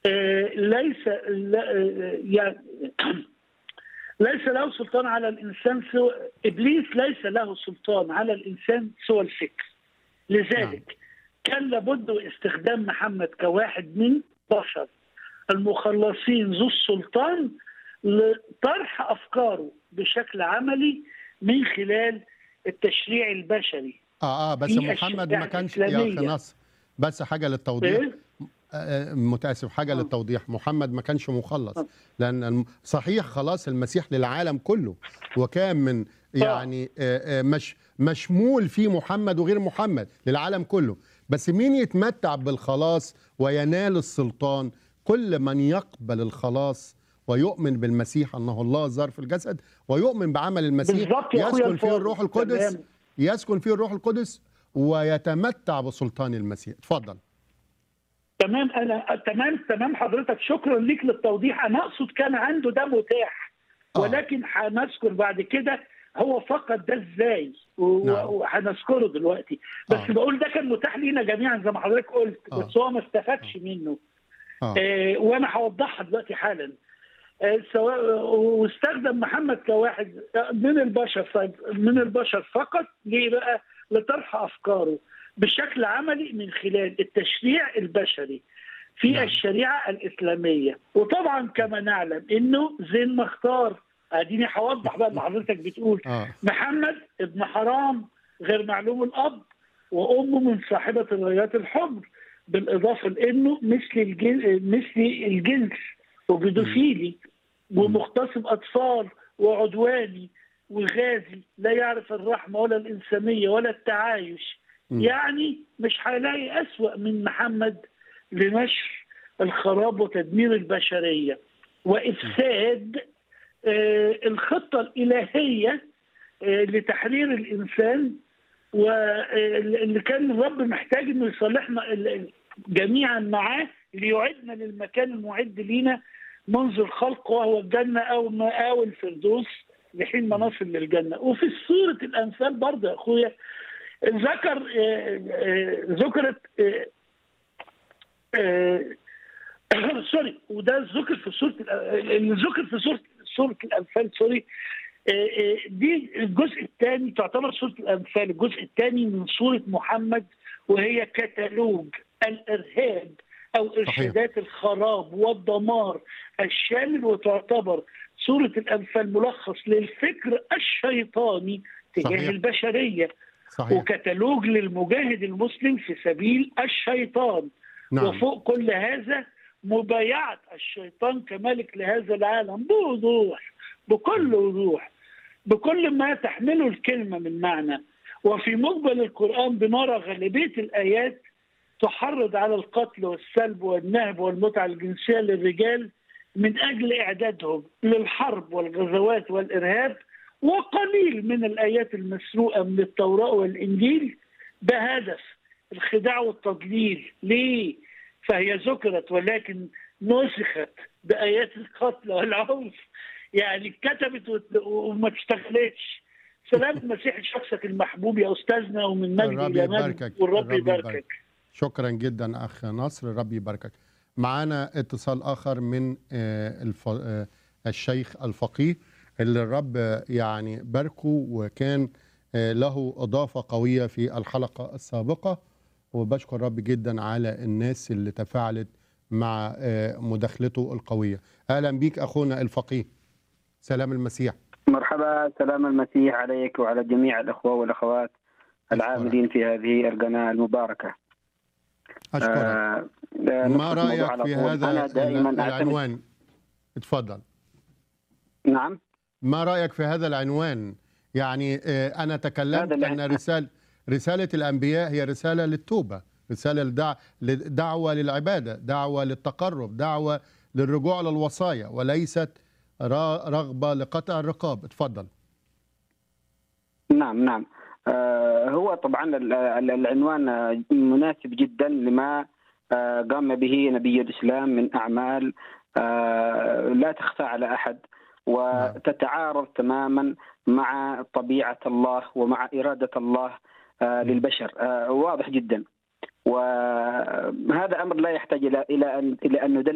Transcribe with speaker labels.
Speaker 1: آه، ليس لا- آه، يعني ليس له سلطان على الانسان سوى ابليس ليس له سلطان على الانسان سوى الفكر لذلك كان لابد استخدام محمد كواحد من بشر المخلصين ذو السلطان لطرح افكاره بشكل عملي من خلال التشريع البشري
Speaker 2: اه اه بس
Speaker 1: في
Speaker 2: محمد
Speaker 1: الشريعة
Speaker 2: ما كانش يا اخي
Speaker 1: الإسلامية.
Speaker 2: نصر بس حاجه للتوضيح
Speaker 1: إيه؟
Speaker 2: آه، متاسف حاجه
Speaker 1: آه.
Speaker 2: للتوضيح محمد ما كانش مخلص
Speaker 1: آه.
Speaker 2: لان الم- صحيح خلاص المسيح للعالم كله وكان من يعني آه، آه، مش مشمول فيه محمد وغير محمد للعالم كله بس مين يتمتع بالخلاص وينال السلطان كل من يقبل الخلاص ويؤمن بالمسيح انه الله ظهر في الجسد ويؤمن بعمل المسيح
Speaker 1: بالظبط يا أخويا
Speaker 2: يسكن فيه
Speaker 1: الفاضل.
Speaker 2: الروح القدس
Speaker 1: تمام.
Speaker 2: يسكن فيه الروح القدس ويتمتع بسلطان المسيح اتفضل
Speaker 1: تمام انا تمام تمام حضرتك شكرا ليك للتوضيح انا اقصد كان عنده ده متاح
Speaker 2: آه.
Speaker 1: ولكن هنذكر بعد كده هو فقد ده ازاي و-
Speaker 2: نعم.
Speaker 1: وهنذكره دلوقتي بس
Speaker 2: آه.
Speaker 1: بقول ده كان متاح لينا جميعا زي ما حضرتك قلت
Speaker 2: آه.
Speaker 1: بس هو ما استفادش منه
Speaker 2: اه
Speaker 1: آه وانا هوضحها دلوقتي حالا آه سواء واستخدم محمد كواحد من البشر طيب من البشر فقط ليه بقى لطرح افكاره بشكل عملي من خلال التشريع البشري في
Speaker 2: نعم.
Speaker 1: الشريعه الاسلاميه وطبعا كما نعلم انه زين ما اختار اديني هوضح بقى اللي حضرتك بتقول
Speaker 2: اه
Speaker 1: محمد ابن حرام غير معلوم الاب وامه من صاحبه الرايات الحمر بالاضافه لانه مثل الجنس مثل الجنس وبيدوفيلي ومغتصب اطفال وعدواني وغازي لا يعرف الرحمه ولا الانسانيه ولا التعايش
Speaker 2: مم.
Speaker 1: يعني مش هيلاقي اسوا من محمد لنشر الخراب وتدمير البشريه وافساد آه، الخطه الالهيه آه، لتحرير الانسان واللي كان الرب محتاج انه يصالحنا ال- ال- جميعا معاه ليعدنا للمكان المعد لينا منذ الخلق وهو الجنه او مآوي الفردوس لحين ما نصل للجنه وفي سوره الانفال برضه يا اخويا ذكر آه، آه، ذكرت آه، آه، سوري وده ذكر في سوره الأ- اللي ذكر في سوره سوره الانفال سوري آه، آه، دي الجزء الثاني تعتبر سوره الانفال الجزء الثاني من سوره محمد وهي كتالوج الارهاب او ارشادات الخراب والدمار الشامل وتعتبر سوره الانفال ملخص للفكر الشيطاني تجاه
Speaker 2: صحيح.
Speaker 1: البشريه
Speaker 2: صحيح
Speaker 1: وكتالوج للمجاهد المسلم في سبيل الشيطان
Speaker 2: نعم
Speaker 1: وفوق كل هذا مبايعة الشيطان كملك لهذا العالم بوضوح بكل وضوح بكل ما تحمله الكلمة من معنى وفي مقبل القرآن بنرى غالبية الآيات تحرض على القتل والسلب والنهب والمتعة الجنسية للرجال من أجل إعدادهم للحرب والغزوات والإرهاب وقليل من الآيات المسروقة من التوراة والإنجيل بهدف الخداع والتضليل ليه؟ فهي ذكرت ولكن نسخت بآيات القتل والعنف يعني اتكتبت وت- وما تشتغلتش سلام المسيح شخصك المحبوب يا أستاذنا ومن مجد
Speaker 2: الرب
Speaker 1: إلى مجد
Speaker 2: يباركك
Speaker 1: والرب
Speaker 2: الرب
Speaker 1: يباركك
Speaker 2: شكرا جدا اخ نصر الرب يباركك معانا اتصال اخر من آه، الف... آه، الشيخ الفقيه اللي الرب آه، يعني باركه وكان آه، له اضافه قويه في الحلقه السابقه وبشكر الرب جدا على الناس اللي تفاعلت مع آه، مداخلته القويه اهلا بيك اخونا الفقيه سلام المسيح
Speaker 3: مرحبا سلام المسيح عليك وعلى جميع الأخوة والأخوات العاملين في هذه القناة المباركة
Speaker 2: اشكرك
Speaker 3: آه،
Speaker 2: ما
Speaker 3: آه، نخص الموضوع
Speaker 2: رايك
Speaker 3: على
Speaker 2: في
Speaker 3: طول.
Speaker 2: هذا
Speaker 3: أنا دائما
Speaker 2: ال-
Speaker 3: أعتمد
Speaker 2: العنوان اتفضل
Speaker 3: نعم
Speaker 2: ما رأيك في هذا العنوان يعني آه، أنا تكلمت
Speaker 3: هذا الع-
Speaker 2: أن رسالة رسالة الأنبياء هي رسالة للتوبة رسالة لدع... دعوة للعبادة دعوة للتقرب دعوة للرجوع للوصايا وليست را- رغبة لقطع الرقاب اتفضل
Speaker 3: نعم نعم آه، هو طبعا ال- ال- العنوان آه، مناسب جدا لما آه، قام به نبي الإسلام من أعمال آه، لا تخفى على أحد وتتعارض تماما مع طبيعة الله ومع إرادة الله آه، للبشر آه، واضح جدا وهذا أمر لا يحتاج إلى إلى أن إلى أن ندلل